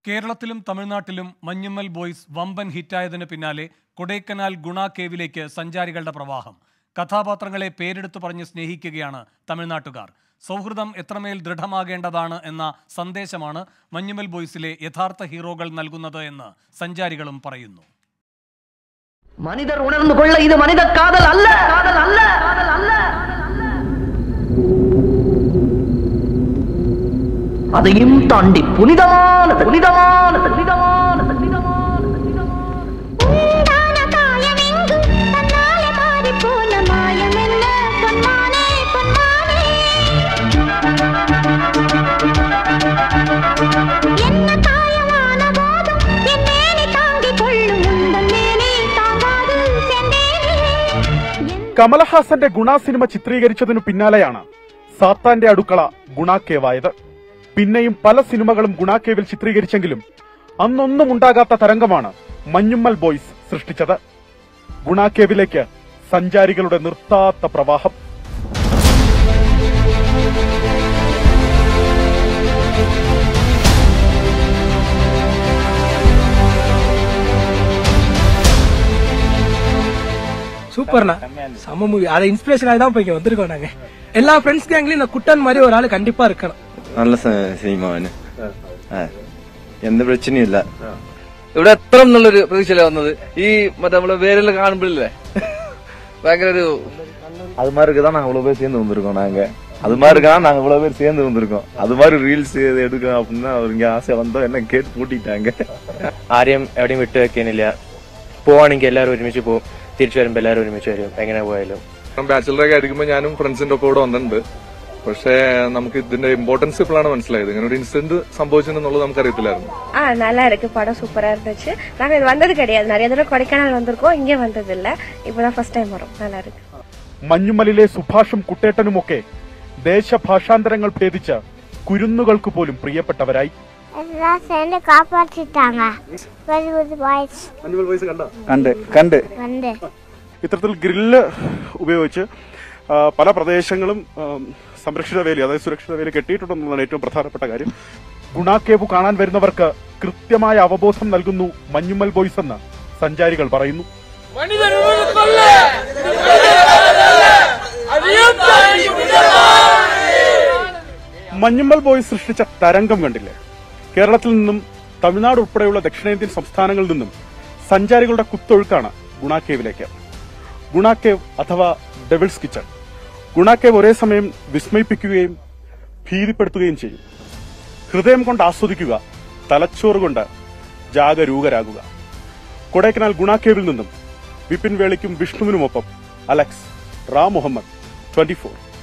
കേരളത്തിലും തമിഴ്നാട്ടിലും മഞ്ഞുമ്മൽ ബോയ്സ് വമ്പൻ ഹിറ്റായതിന് പിന്നാലെ കൊടൈക്കനാൽ ഗുണ കേവിലേക്ക് സഞ്ചാരികളുടെ പ്രവാഹം കഥാപാത്രങ്ങളെ പേരെടുത്തു പറഞ്ഞ് സ്നേഹിക്കുകയാണ് തമിഴ്നാട്ടുകാർ സൗഹൃദം എത്രമേൽ ദൃഢമാകേണ്ടതാണ് എന്ന സന്ദേശമാണ് മഞ്ഞുമ്മൽ ബോയ്സിലെ യഥാർത്ഥ ഹീറോകൾ നൽകുന്നത് എന്ന് സഞ്ചാരികളും പറയുന്നു மனிதர் உணர்ந்து கொள்ள இது மனித காதல் அல்ல காதல் அல்ல காதல் அல்ல அதையும் தாண்டி புனிதமானது புனிதமானது புனிதமானது புனிதமானது புனிதமானது உண்டான காயமெங்கும் தன்னாலே மாறிப்போன மாயமென்ன பொன்மானே பொன்மானே என்ன காயமான போதும் என் மேனி தாங்கிக் கொள்ளும் உந்தன் மேனி தாங்காது சென்றேனே என் കമലഹാസന്റെ ഗുണ സിനിമ ചിത്രീകരിച്ചതിനു പിന്നാലെയാണ് സാത്താന്റെ അടുക്കള ഗുണാക്കേവായത് പിന്നെയും പല സിനിമകളും ഗുണാക്കേവിൽ ചിത്രീകരിച്ചെങ്കിലും അന്നൊന്നും ഉണ്ടാകാത്ത തരംഗമാണ് മഞ്ഞുമ്മൽ ബോയ്സ് സൃഷ്ടിച്ചത് ഗുണാക്കേവിലേക്ക് സഞ്ചാരികളുടെ നിർത്താത്ത പ്രവാഹം சூப்பர்ண்ணா செம்ம மூவி அதை இன்ஸ்பிரேஷன் ஆகி தான் இப்போ இங்கே வந்திருக்கோம் நாங்க எல்லா ஃப்ரெண்ட்ஸ் கேங்லயும் இந்த குட்டன் மாதிரி ஒரு ஆள் கண்டிப்பா இருக்கணும் നല്ല സ- സിനിമ ആ എന്ത് പ്രശ്നമില്ല ഇവിടെ എത്ര നല്ലൊരു പ്രതീക്ഷയല്ലേ വന്നത് ഈ മറ്റേ നമ്മള് വേരെല്ലാം കാണുമ്പോഴില്ലേ ഭയങ്കര ഒരു அது மாதிரி இருக்குதான் நாங்க இவ்வளவு பேர் சேர்ந்து வந்திருக்கோம் நாங்க அது மாதிரி இருக்கா நாங்க இவ்வளவு பேர் சேர்ந்து வந்திருக்கோம் அது மாதிரி ரீல்ஸ் எடுக்கணும் அப்படின்னு அவர் இங்க ஆசை வந்தோம் என்ன கேட்டு பூட்டிட்டாங்க ആരെയും എവിടെയും വിട്ടു വെക്കാനില്ല പോവാണെങ്കിൽ എല്ലാവരും ഒരുമിച്ച് പോകും തിരിച്ചു വരുമ്പോൾ എല്ലാവരും ഒരുമിച്ച് വരും എങ്ങനെ പോയാലും ബാച്ചിലറൊക്കെ അടിക്കുമ്പോൾ ഞാനും ഫ്രണ്ട്സിന്റെ ഒക്കെ കൂടെ വന്നിട്ടുണ്ട് പക്ഷേ നമുക്ക് ഇതിന്റെ ഇമ്പോർട്ടൻസ് ഇപ്പോഴാണ് മനസ്സിലായത് ഇങ്ങനെ ഒരു ഇൻസിഡന്റ് സംഭവിച്ചിട്ടുണ്ടെന്നുള്ളത് നമുക്ക് അറിയത്തില്ലായിരുന്നു ஆ நல்லா இருக்கு படம் சூப்பரா இருந்துச்சு நாங்க இது வந்தது கிடையாது நிறைய தடவை கொடைக்கானல் வந்திருக்கோம் இங்கே வந்தது இல்ல இப்பதான் ஃபர்ஸ்ட் டைம் வரும் நல்லா இருக்கு മഞ്ഞുമലിലെ സുഭാഷും കുട്ടേട്ടനുമൊക്കെ ദേശഭാഷാന്തരങ്ങൾ ഭേദിച്ച് കുരുന്നുകൾക്ക് പോലും പ്രിയപ്പെട്ടവരായി எல்லாம் சேர்ந்து காப்பாற்றிட்டாங்க வெரி பாய்ஸ் കണ്ട് കണ്ട് வந்து ഇത്തരത്തിൽ ഗ്രില്ല് ഉപയോഗിച്ച് ആ, പല പ്രദേശങ്ങളും ആ, സംരക്ഷിത വേലി അതായത് സുരക്ഷിത വേലി കെട്ടിയിട്ടുണ്ടെന്നതാണ് ഏറ്റവും പ്രധാനപ്പെട്ട കാര്യം ഗുണാക്കേവ് കാണാൻ വരുന്നവർക്ക് കൃത്യമായ അവബോധം നൽകുന്നു മഞ്ഞുമ്മൽ ബോയ്സ് എന്ന് സഞ്ചാരികൾ പറയുന്നു മഞ്ഞുമ്മൽ ബോയ്സ് സൃഷ്ടിച്ച തരംഗം കണ്ടില്ലേ കേരളത്തിൽ നിന്നും തമിഴ്നാട് ഉൾപ്പെടെയുള്ള ദക്ഷിണേന്ത്യൻ സംസ്ഥാനങ്ങളിൽ നിന്നും സഞ്ചാരികളുടെ കുത്തൊഴുക്കാണ് ഗുണാക്കേവിലേക്ക് ഗുണാക്കേവ് അഥവാ ഡെവിൾസ് കിച്ചൺ ഗുണാക്കേവ് ഒരേ സമയം വിസ്മയിപ്പിക്കുകയും ഭീതിപ്പെടുത്തുകയും ചെയ്യും ഹൃദയം കൊണ്ട് ആസ്വദിക്കുക തലച്ചോറ് കൊണ്ട് ജാഗരൂകരാകുക കൊടൈക്കനാൽ ഗുണാക്കേവിൽ നിന്നും വിപിൻ വേളിക്കും വിഷ്ണുവിനുമൊപ്പം അലക്സ് റാം മുഹമ്മദ് ട്വന്റി